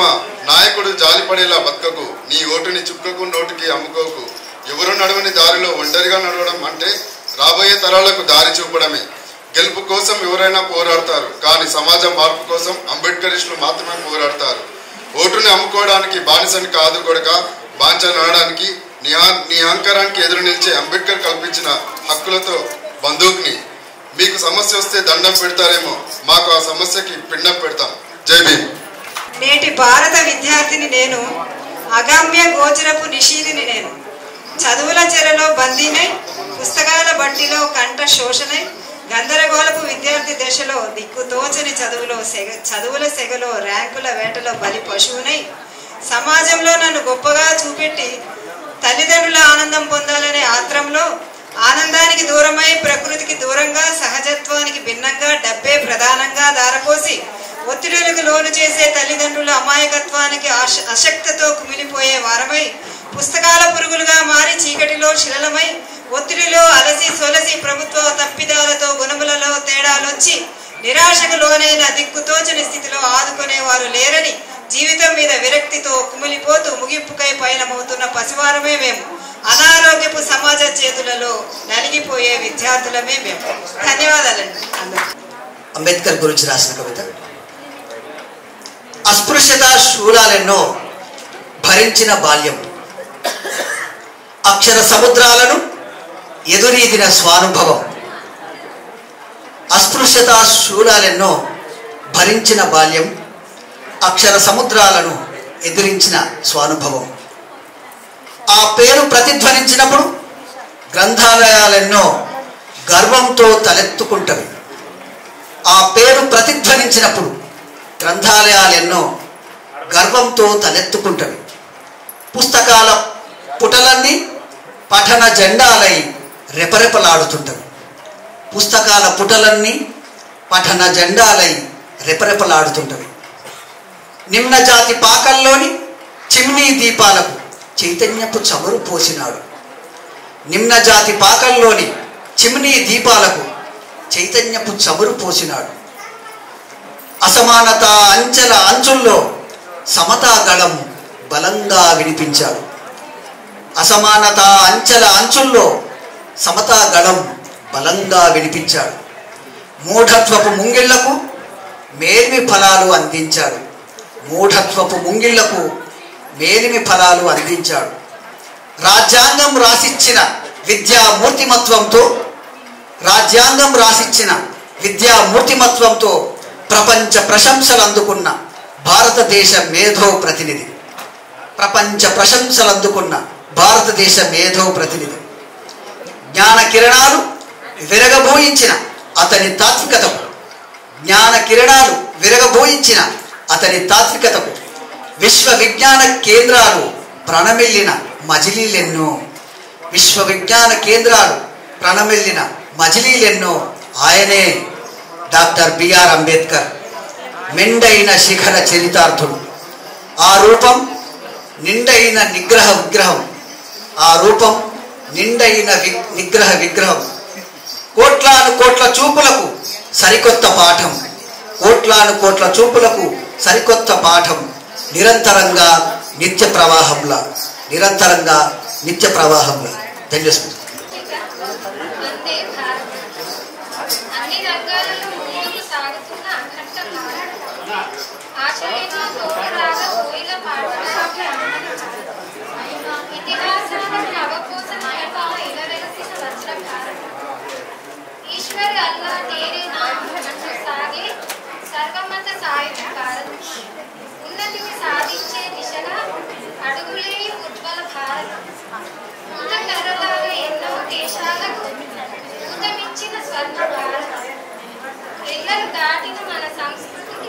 నాయకుడు జాలిపడేలా బతకకు నీ ఓటుని చుక్కకు నోటికి అమ్ముకోకు ఎవరు నడవని దారిలో ఒంటరిగా నడవడం అంటే రాబోయే తరాలకు దారి చూపడమే గెలుపు కోసం ఎవరైనా పోరాడతారు కానీ సమాజం మార్పు కోసం అంబేద్కరిస్టులు మాత్రమే పోరాడతారు ఓటుని అమ్ముకోవడానికి బానిసని కాదు కొడక బాంచ నడడానికి నీ ఆ- నీ అహంకారానికి ఎదురు నిలిచే అంబేద్కర్ కల్పించిన హక్కులతో బందూక్ని మీకు సమస్య వస్తే దండం పెడతారేమో మాకు ఆ సమస్యకి పిండం పెడతాం జై భీమ్ నేటి భారత విద్యార్థిని నేను అగమ్య గోచరపు నిషీధిని నేను చదువుల చెరలో బందీనై పుస్తకాల బట్టిలో కంఠ శోషణై గందరగోళపు విద్యార్థి దశలో దిక్కుతోచని చదువులో సెగ చదువుల సెగలో ర్యాంకుల వేటలో బలి పశువునై సమాజంలో నన్ను గొప్పగా చూపెట్టి తల్లిదండ్రుల ఆనందం పొందాలనే ఆత్రంలో ఆనందానికి దూరమై ప్రకృతికి దూరంగా సహజత్వానికి భిన్నంగా డబ్బే ప్రధానంగా దారపోసి ఒత్తిడులకు లోను చేసే తల్లిదండ్రుల అమాయకత్వానికి ఆశ- అశక్తతో కుమిలిపోయే వారమై పుస్తకాల పురుగులుగా మారి చీకటిలో శిలలమై ఒత్తిడిలో అలసి సొలసి ప్రభుత్వ తప్పిదాలతో గుణములలో తేడాలొచ్చి నిరాశకు లోనైన దిక్కుతోచని స్థితిలో ఆదుకునేవారు లేరని జీవితం మీద విరక్తితో కుమిలిపోతూ ముగింపుకై పయనమవుతున్న పసివారమే మేము అనారోగ్యపు సమాజ చేతులలో నలిగిపోయే విద్యార్థులమే మేము ధన్యవాదాలండి అందరికీ అంబేద్కర్ గురించి రాసిన కవిత అస్పృశ్యత శూలాలెన్నో భరించిన బాల్యం అక్షర సముద్రాలను ఎదురీదిన స్వానుభవం అస్పృశ్యత శూలాలెన్నో భరించిన బాల్యం అక్షర సముద్రాలను ఎదిరించిన స్వానుభవం ఆ పేరు ప్రతిధ్వనించినప్పుడు గ్రంథాలయాలెన్నో గర్వంతో తలెత్తుకుంటవి ఆ పేరు ప్రతిధ్వనించినప్పుడు గ్రంథాలయాలెన్నో గర్వంతో తలెత్తుకుంటవి పుస్తకాల పుటలన్నీ పఠన జెండాలై రెపరెపలాడుతుంటవి పుస్తకాల పుటలన్నీ పఠన జెండాలై రెపరెపలాడుతుంటవి నిమ్న జాతి పాకల్లోని చిమ్నీ దీపాలకు చైతన్యపు చమురు పోసినాడు నిమ్న జాతి పాకల్లోని చిమ్నీ దీపాలకు చైతన్యపు చమురు పోసినాడు అసమానత అంచెల అంచుల్లో సమతా గళం బలంగా వినిపించాడు అసమానత అంచెల అంచుల్లో సమతా గళం బలంగా వినిపించాడు మూఢత్వపు ముంగిళ్లకు మేలిమి ఫలాలు అందించాడు మూఢత్వపు ముంగిళ్లకు మేలిమి ఫలాలు అందించాడు రాజ్యాంగం రాసిచ్చిన విద్యా మూర్తిమత్వంతో రాజ్యాంగం రాసిచ్చిన విద్యా మూర్తిమత్వంతో ప్రపంచ ప్రశంసలు అందుకున్న భారతదేశ మేధో ప్రతినిధి ప్రపంచ ప్రశంసలు అందుకున్న భారతదేశ మేధో ప్రతినిధి జ్ఞాన కిరణాలు విరగబోయించిన అతని తాత్వికతకు జ్ఞాన కిరణాలు విరగబోయించిన అతని తాత్వికతకు విశ్వ విజ్ఞాన కేంద్రాలు ప్రణమిల్లిన మజిలీలెన్నో విశ్వ విజ్ఞాన కేంద్రాలు ప్రణమిల్లిన మజిలీలెన్నో ఆయనే డాక్టర్ బిఆర్ అంబేద్కర్ మెండైన శిఖర చరితార్థుడు ఆ రూపం నిండైన నిగ్రహ విగ్రహం ఆ రూపం నిండైన వి- నిగ్రహ విగ్రహం కోట్లాను కోట్ల చూపులకు సరికొత్త పాఠం కోట్లాను కోట్ల చూపులకు సరికొత్త పాఠం నిరంతరంగా నిత్య ప్రవాహంలా నిరంతరంగా నిత్య ప్రవాహంలా ధన్యవాదాలు వందే భారత్ అన్ని రంగాలలో ముందుకు సాగుతున్న అఖండ భారత్ ఆచరణలో తోడురాగా కోయిల పాటలు ఇతిహాసాలను అవపోసనాయగా ఇలవెలసిన వజ్ర భారత్ ఈశ్వర్ అల్లా తేరే నామ అంటూ సాగే సర్వమత సాయుధ భారత్ ఉన్నతిని సాధించే దిశగా అడుగులే ఉజ్వల భారత్ ముందటరలాగా ఎన్నో దేశాలకు ఊతమిచ్చిన స్వర్ణ భారత్ ఎల్లలు దాటిన మన సంస్కృతికి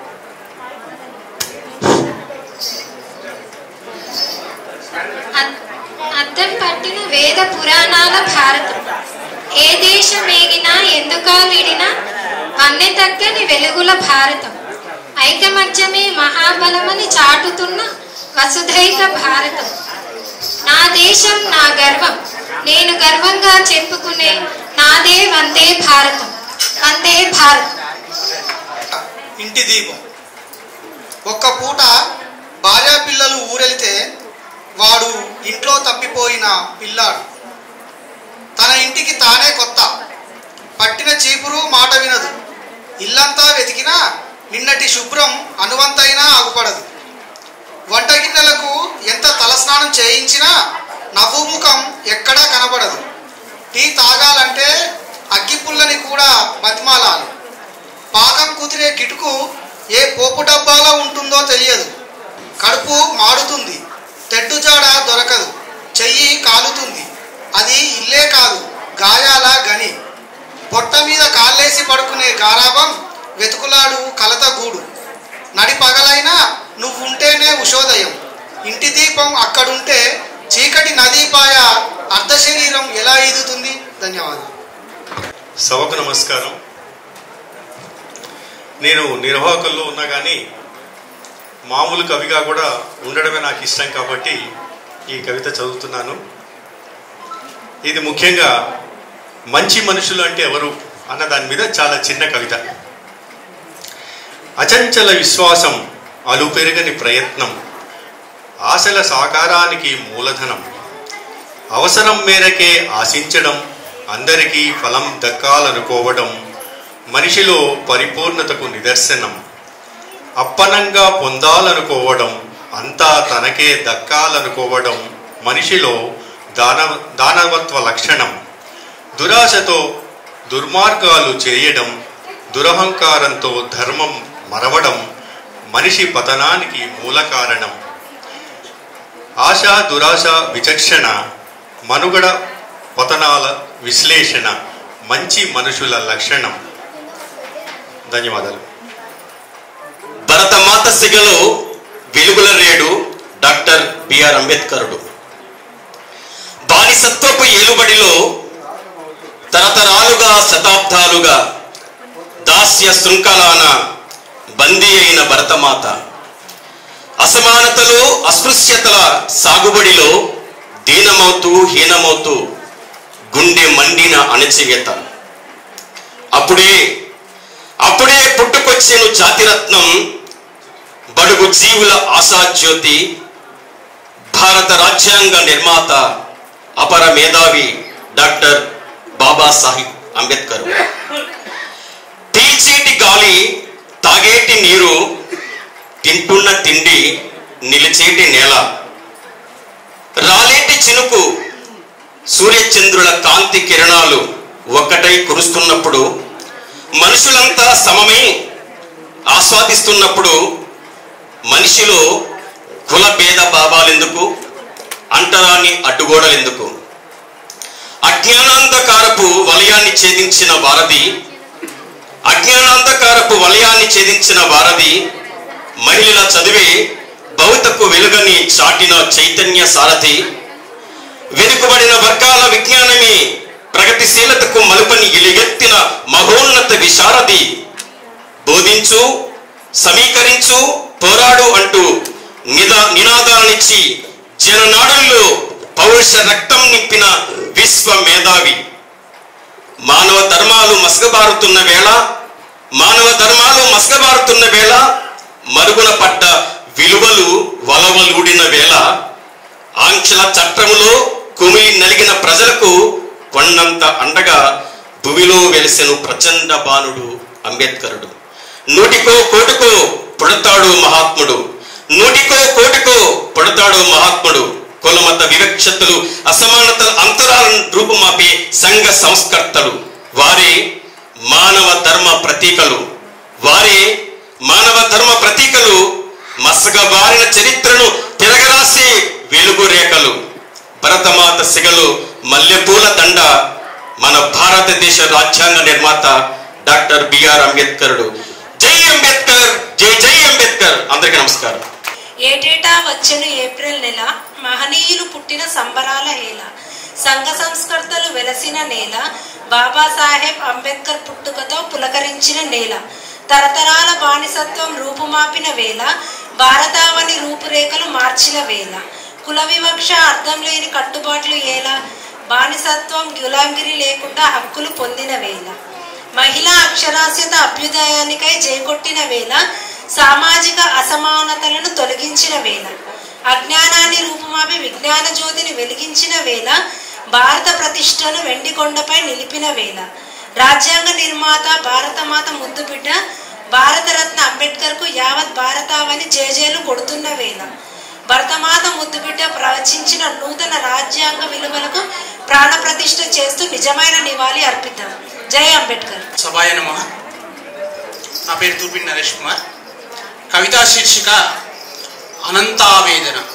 అద్- అద్దం పట్టిన వేద పురాణాల భారతం ఏ దేశమేగినా ఎందుకా విడినా వన్నె తగ్గని వెలుగుల భారతం ఐకమత్యమే మహాబలమని చాటుతున్న వసుధైక భారతం నా దేశం నా గర్వం నేను గర్వంగా చెప్పుకునే నాదే వందే భారతం వందే భారత్ ఇంటి దీపం ఒక్క పూట భార్యా పిల్లలు ఊరెళితే వాడు ఇంట్లో తప్పిపోయిన పిల్లాడు తన ఇంటికి తానే కొత్త పట్టిన చీపురు మాట వినదు ఇల్లంతా వెతికినా నిన్నటి శుభ్రం అనువంతైనా ఆగుపడదు వంట గిన్నెలకు ఎంత తలస్నానం చేయించినా నవ్వు ముఖం ఎక్కడా కనబడదు టీ తాగాలంటే అగ్గిపుల్లని కూడా బతిమాలాలి పాకం కుదిరే కిటుకు ఏ పోపు డబ్బాలో ఉంటుందో తెలియదు కడుపు మాడుతుంది తెడ్డు జాడ దొరకదు చెయ్యి కాలుతుంది అది ఇల్లే కాదు గాయాల గని పొట్ట మీద కాళ్ళేసి పడుకునే గారాబం వెతుకులాడు కలత గూడు నడి పగలైనా నువ్వుంటేనే ఉషోదయం ఇంటి దీపం అక్కడుంటే చీకటి నదీపాయ అర్ధ శరీరం ఎలా ఈదుతుంది ధన్యవాదాలు సభకు నమస్కారం నేను నిర్వాహకుల్లో ఉన్నా కానీ మామూలు కవిగా కూడా ఉండడమే నాకు ఇష్టం కాబట్టి ఈ కవిత చదువుతున్నాను ఇది ముఖ్యంగా మంచి మనుషులు అంటే ఎవరు అన్న దాని మీద చాలా చిన్న కవిత అచంచల విశ్వాసం అలుపెరగని ప్రయత్నం ఆశల సాకారానికి మూలధనం అవసరం మేరకే ఆశించడం అందరికీ ఫలం దక్కాలనుకోవడం మనిషిలో పరిపూర్ణతకు నిదర్శనం అప్పనంగా పొందాలనుకోవడం అంతా తనకే దక్కాలనుకోవడం మనిషిలో దాన దానవత్వ లక్షణం దురాశతో దుర్మార్గాలు చేయడం దురహంకారంతో ధర్మం మరవడం మనిషి పతనానికి మూల కారణం ఆశ దురాశ విచక్షణ మనుగడ పతనాల విశ్లేషణ మంచి మనుషుల లక్షణం ధన్యవాదాలు భరతమాత సిగలో వెలుగుల రేడు డాక్టర్ బిఆర్ అంబేద్కరుడు బానిసత్వపు ఏలుబడిలో తరతరాలుగా శతాబ్దాలుగా దాస్య శృంఖలాన బందీ అయిన భరతమాత అసమానతలు అస్పృశ్యతల సాగుబడిలో దీనమవుతూ హీనమవుతూ గుండె మండిన అణచివేత అప్పుడే అప్పుడే పుట్టుకొచ్చేను జాతిరత్నం బడుగు జీవుల ఆశాజ్యోతి భారత రాజ్యాంగ నిర్మాత అపర మేధావి డాక్టర్ బాబాసాహెబ్ అంబేద్కర్ పీల్చేటి గాలి తాగేటి నీరు తింటున్న తిండి నిలిచేటి నేల రాలేటి చినుకు సూర్యచంద్రుల కాంతి కిరణాలు ఒక్కటై కురుస్తున్నప్పుడు మనుషులంతా సమమై ఆస్వాదిస్తున్నప్పుడు మనిషిలో కుల భేద భావాలెందుకు అంటరాని అడ్డుగోడలెందుకు అజ్ఞానాంధకారపు వలయాన్ని ఛేదించిన వారధి అజ్ఞానాంధకారపు వలయాన్ని ఛేదించిన వారధి మహిళల చదివే భౌతకు వెలుగని చాటిన చైతన్య సారథి వెనుకబడిన వర్గాల విజ్ఞానమే ప్రగతిశీలతకు మలుపని ఎలుగెత్తిన మహోన్నత విశారది బోధించు సమీకరించు పోరాడు అంటూ నిదా నినాదాలనిచ్చి జననాడుల్లో పౌరుష రక్తం నింపిన విశ్వ మేధావి మానవ ధర్మాలు మసగబారుతున్న వేళ మానవ ధర్మాలు మసగబారుతున్న వేళ మరుగున పడ్డ విలువలు వలవలూడిన వేళ ఆంక్షల చట్టములో కుమిలి నలిగిన ప్రజలకు కొండంత అండగా భూమిలో వెలిసెను ప్రచండ బాణుడు అంబేద్కరుడు నూటికో కోటికో పుడతాడు మహాత్ముడు నూటికో కోటికో పుడతాడు మహాత్ముడు కులమత వివక్షతలు అసమానతల అంతరాలను రూపుమాపే సంఘ సంస్కర్తలు వారే మానవ ధర్మ ప్రతీకలు వారే మానవ ధర్మ ప్రతీకలు మసగబారిన చరిత్రను తిరగరాసే వెలుగు రేఖలు భరతమాత సిగలు మల్లెపూల దండ మన భారతదేశ రాజ్యాంగ నిర్మాత డాక్టర్ బిఆర్ అంబేద్కరుడు జై అంబేద్కర్ జై జై అంబేద్కర్ అందరికీ నమస్కారం ఏటేటా వచ్చెను ఏప్రిల్ నెల మహనీయులు పుట్టిన సంబరాల హేళ సంఘ సంస్కర్తలు వెలసిన నేల బాబాసాహెబ్ అంబేద్కర్ పుట్టుకతో పులకరించిన నేల తరతరాల బానిసత్వం రూపుమాపిన వేళ భారతావని రూపురేఖలు మార్చిన వేళ కుల వివక్ష అర్థం లేని కట్టుబాట్లు ఏలా బానిసత్వం గులాంగిరి లేకుండా హక్కులు పొందిన వేళ మహిళా అక్షరాస్యత అభ్యుదయానికై చేకొట్టిన వేళ సామాజిక అసమానతలను తొలగించిన వేళ అజ్ఞానాన్ని రూపుమాపి విజ్ఞాన జ్యోతిని వెలిగించిన వేళ భారత ప్రతిష్టను వెండికొండపై నిలిపిన వేళ రాజ్యాంగ నిర్మాత భారతమాత ముద్దుబిడ్డ భారతరత్న అంబేద్కర్కు యావత్ భారతావని జేజేలు కొడుతున్న వేళ భరతమాత ముద్దుబిడ్డ ప్రవచించిన నూతన రాజ్యాంగ విలువలకు ప్రాణప్రతిష్ఠ చేస్తూ నిజమైన నివాళి అర్పిద్దాం జై అంబేద్కర్ సభాయ నమ నా పేరు తూపిడి నరేష్ కుమార్ కవితా శీర్షిక అనంతావేదన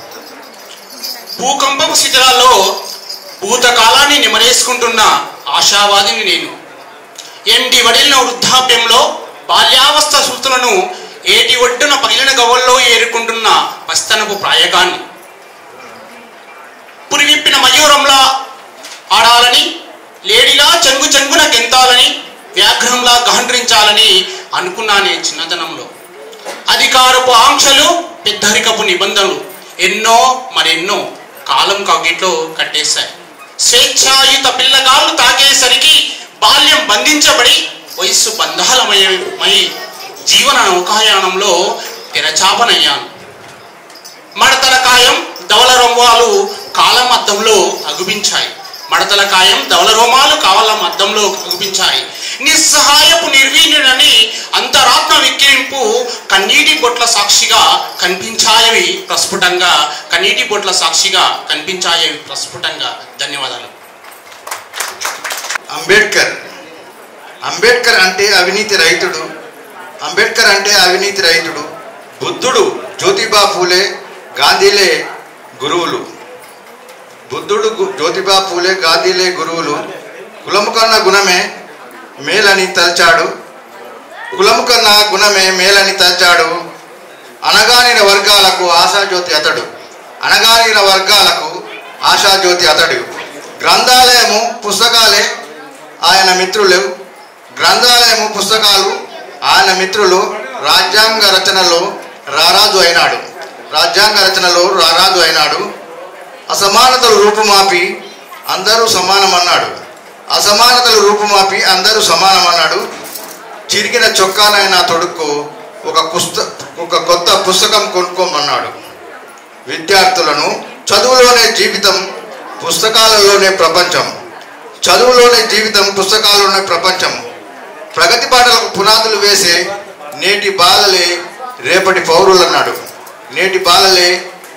భూకంపపు శిథిలాల్లో భూతకాలాన్ని నిమరేసుకుంటున్న ఆశావాదిని నేను ఎండి వడిలిన వృద్ధాప్యంలో బాల్యావస్థ శృతులను ఏటి ఒడ్డున పగిలిన గవ్వల్లో ఏరుకుంటున్న పస్తనపు ప్రాయకాన్ని పురివిప్పిన మయూరంలా ఆడాలని లేడిలా చెంగు చెంగున గెంతాలని వ్యాఘ్రంలా గహండ్రించాలని అనుకున్నానే చిన్నతనంలో అధికారపు ఆంక్షలు పెద్దరికపు నిబంధనలు ఎన్నో మరెన్నో కాలం కగిట్లో కట్టేశాయి స్వేచ్ఛాయుత పిల్లగాళ్ళు తాగేసరికి బాల్యం బంధించబడి వయస్సు బంధాలమయమై జీవన నౌకాయానంలో తెరచాపనయ్యాను మడతల కాయం ధవల రొమ్మాలు కాలం అద్దంలో అగుపించాయి మడతల కాయం ధవల రోమాలు కావలం అద్దంలో అగుపించాయి నిస్సహాయపు నిర్వీణుడని అంతరాత్మ విక్కిరింపు కన్నీటి బొట్ల సాక్షిగా కనిపించాయవి ప్రస్ఫుటంగా కన్నీటి బొట్ల సాక్షిగా కనిపించాయవి ప్రస్ఫుటంగా ధన్యవాదాలు అంబేద్కర్ అంబేద్కర్ అంటే అవినీతి రైతుడు అంబేద్కర్ అంటే అవినీతి రైతుడు బుద్ధుడు జ్యోతిబా ఫూలే గాంధీలే గురువులు బుద్ధుడు గు- జ్యోతిబా ఫూలే గాంధీలే గురువులు కులము కన్న గుణమే మేలని తలచాడు కులము కన్న గుణమే మేలని తలచాడు అనగానిన వర్గాలకు ఆశాజ్యోతి అతడు అనగానిన వర్గాలకు ఆశాజ్యోతి అతడు గ్రంథాలయము పుస్తకాలే ఆయన మిత్రులు గ్రంథాలయము పుస్తకాలు ఆయన మిత్రులు రాజ్యాంగ రచనలో రారాజు అయినాడు రాజ్యాంగ రచనలో రారాజు అయినాడు అసమానతలు రూపుమాపి అందరూ సమానమన్నాడు అసమానతలు రూపుమాపి అందరూ సమానమన్నాడు చిరిగిన చొక్కానైనా తొడుక్కో ఒక పుస్త ఒక కొత్త పుస్తకం కొనుక్కోమన్నాడు విద్యార్థులను చదువులోనే జీవితం పుస్తకాలలోనే ప్రపంచం చదువులోనే జీవితం పుస్తకాలలోనే ప్రపంచం ప్రగతి పాటలకు పునాదులు వేసే నేటి బాలలే రేపటి పౌరులన్నాడు నేటి బాలలే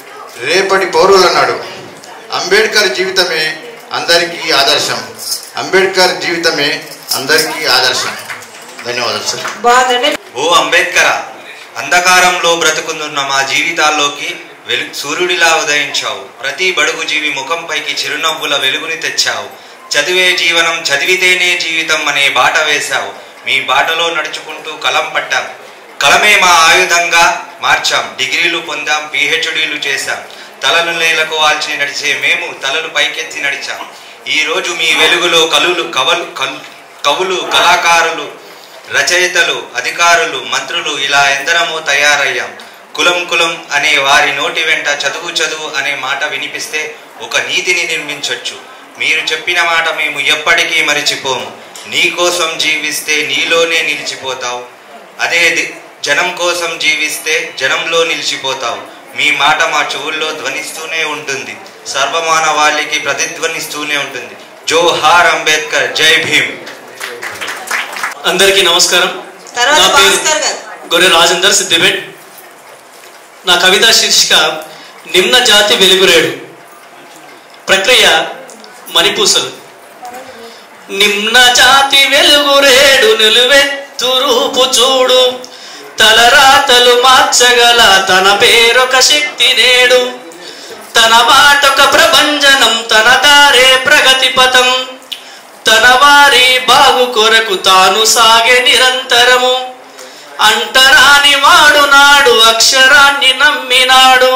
రేపటి పౌరులన్నాడు అంబేద్కర్ జీవితమే అందరికీ ఆదర్శం అంబేద్కర్ జీవితమే అందరికీ ఆదర్శం ధన్యవాదాలు సార్ బాగుందండి ఓ అంబేద్కర అంధకారంలో బ్రతుకుతున్న మా జీవితాల్లోకి వెలు సూర్యుడిలా ఉదయించావు ప్రతి బడుగు జీవి ముఖంపైకి చిరునవ్వుల వెలుగుని తెచ్చావు చదివే జీవనం చదివితేనే జీవితం అనే బాట వేశావు మీ బాటలో నడుచుకుంటూ కలం పట్టాం కలమే మా ఆయుధంగా మార్చాం డిగ్రీలు పొందాం పిహెచ్డీలు చేశాం తలలు నేలకు వాల్చి నడిచే మేము తలలు పైకెత్తి నడిచాం ఈ రోజు మీ వెలుగులో కలులు కవలు కల్- కవులు కళాకారులు రచయితలు అధికారులు మంత్రులు ఇలా ఎందరమో తయారయ్యాం కులం కులం అనే వారి నోటి వెంట చదువు చదువు అనే మాట వినిపిస్తే ఒక నీతిని నిర్మించొచ్చు మీరు చెప్పిన మాట మేము ఎప్పటికీ మరిచిపోము నీ కోసం జీవిస్తే నీలోనే నిలిచిపోతావు అదే ది- జనం కోసం జీవిస్తే జనంలో నిలిచిపోతావు మీ మాట మా చెవుల్లో ధ్వనిస్తూనే ఉంటుంది సర్వమానవాళికి ప్రతిధ్వనిస్తూనే ఉంటుంది జోహార్ అంబేద్కర్ జై భీమ్ అందరికీ నమస్కారం తర్వాత నా పేరు భాస్కర్ గారు గొర్రె రాజేందర్ సిద్దిపేట్ నా కవిత శీర్షిక నిమ్న జాతి వెలుగురేడు ప్రక్రియ మణిపూసలు నిమ్న జాతి వెలుగురేడు నిలువెత్తు రూపు చూడు తలరాతలు మార్చగల తన పేరొక శక్తి నేడు తన మాటొక ప్రభంజనం తన దారే ప్రగతి పథం తన వారి బాగు కొరకు తాను సాగే నిరంతరము అంటరాని వాడు నాడు అక్షరాన్ని నమ్మినాడు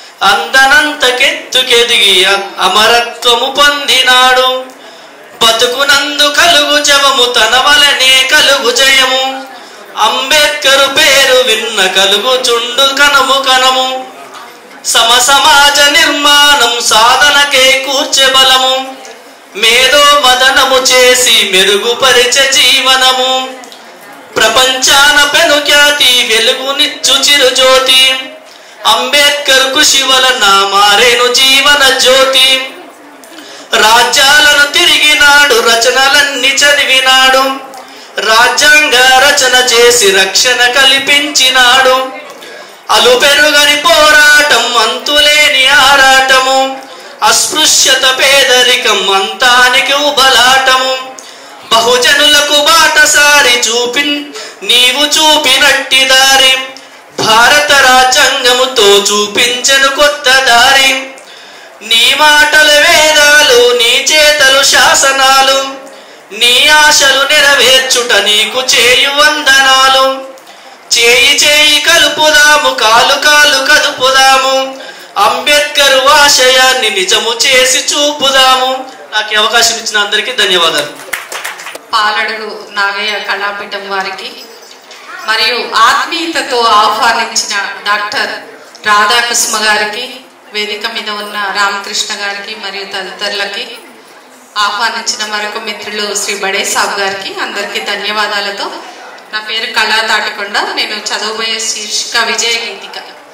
అందనంతకెత్తుకెదిగి అ- అమరత్వము పొందినాడు బతుకునందు కలుగు జవము తన వలనే కలుగు జయము అంబేద్కరు పేరు విన్న కలుగు చుండు కనము కనము సమ సమాజ నిర్మాణం సాధనకే కూర్చె బలము మేధో మదనము చేసి మెరుగుపరిచే జీవనము ప్రపంచాన పెనుఖ్యాతి వెలుగునిచ్చు చిరుజ్యోతి అంబేద్కర్ కృషి వలన మారేను జీవన జ్యోతి రాజ్యాలను తిరిగినాడు రచనలన్నీ చదివినాడు రాజ్యాంగ రచన చేసి రక్షణ కల్పించినాడు అలు పెరుగని పోరాటం అంతులేని ఆరాటము అస్పృశ్యత పేదరికం అంతానికి ఉబలాటము బహుజనులకు బాటసారి చూపి నీవు చూపినట్టి దారి భారత రాజ్యాంగముతో చూపించను కొత్త దారి నీ మాటలు వేదాలు నీ చేతలు శాసనాలు నీ ఆశలు నెరవేర్చుట నీకు చేయు వందనాలు చేయి చేయి కలుపుదాము కాలు కాలు కదుపుదాము అంబేద్కర్ ఆశయాన్ని నిజము చేసి చూపుదాము నాకు ఈ అవకాశం ఇచ్చిన అందరికీ ధన్యవాదాలు పాలడుగు నాగయ్య కళాపీఠం వారికి మరియు ఆత్మీయతతో ఆహ్వానించిన డాక్టర్ రాధాకృష్ణ గారికి వేదిక మీద ఉన్న రామకృష్ణ గారికి మరియు తదితరులకి ఆహ్వానించిన మరొక మిత్రులు శ్రీ బడే సాబ్ గారికి అందరికీ ధన్యవాదాలతో నా పేరు కళా తాటకొండ నేను చదవబోయే శీర్షిక విజయ గీతిక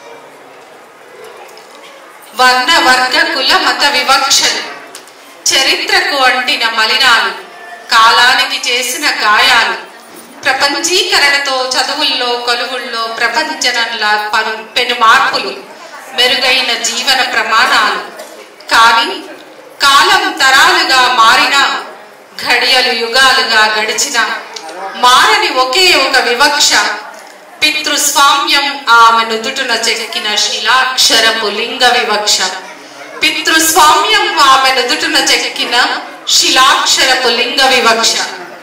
వర్ణ వర్గ కుల మత వివక్షలు చరిత్రకు అంటిన మలినాలు కాలానికి చేసిన గాయాలు ప్రపంచీకరణతో చదువుల్లో కొలువుల్లో ప్రపంచనంలా పలు పెను మార్పులు మెరుగైన జీవన ప్రమాణాలు కానీ కాలం తరాలుగా మారిన ఘడియలు యుగాలుగా గడిచిన మారని ఒకే ఒక వివక్ష పితృస్వామ్యం ఆమె నుదుటున చెక్కిన శిలాక్షరపు లింగ వివక్ష పితృస్వామ్యం ఆమె నుదుటున చెక్కిన శిలాక్షరపు లింగ వివక్ష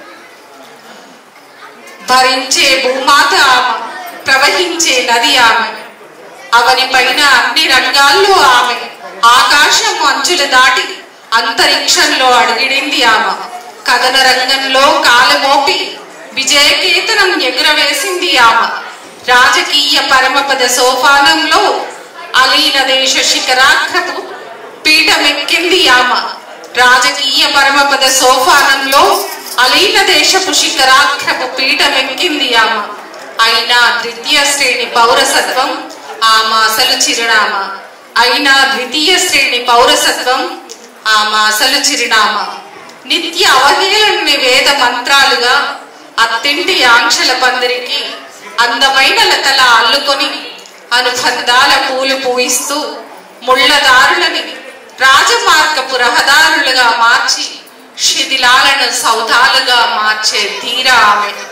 భరించే భూమాత ఆమె ప్రవహించే నది ఆమె అవని పైన అన్ని రంగాల్లో ఆమె ఆకాశం అంచులు దాటి అంతరిక్షంలో అడుగిడింది ఆమె కథన రంగంలో కాలమోపి విజయకేతనం ఎగురవేసింది ఆమె రాజకీయ పరమపద సోపానంలో అలీన దేశ శిఖరాగ్రపు పీఠమెక్కింది ఆమె రాజకీయ పరమపద సోపానంలో అలీన దేశపు శిఖరాగ్రపు పీఠమెక్కింది ఆమె అయినా ద్వితీయ శ్రేణి పౌరసత్వం ఆమె అసలు చిరునామా అయినా ద్వితీయ శ్రేణి పౌరసత్వం ఆమె అసలు చిరునామా నిత్య అవహేళనని వేద మంత్రాలుగా అత్తింటి ఆంక్షల పందిరికి అందమైన లతల అల్లుకొని అనుబంధాల పూలు పూయిస్తూ ముళ్ళదారులని రాజమార్గపు రహదారులుగా మార్చి శిథిలాలను సౌధాలుగా మార్చే ధీర ఆమె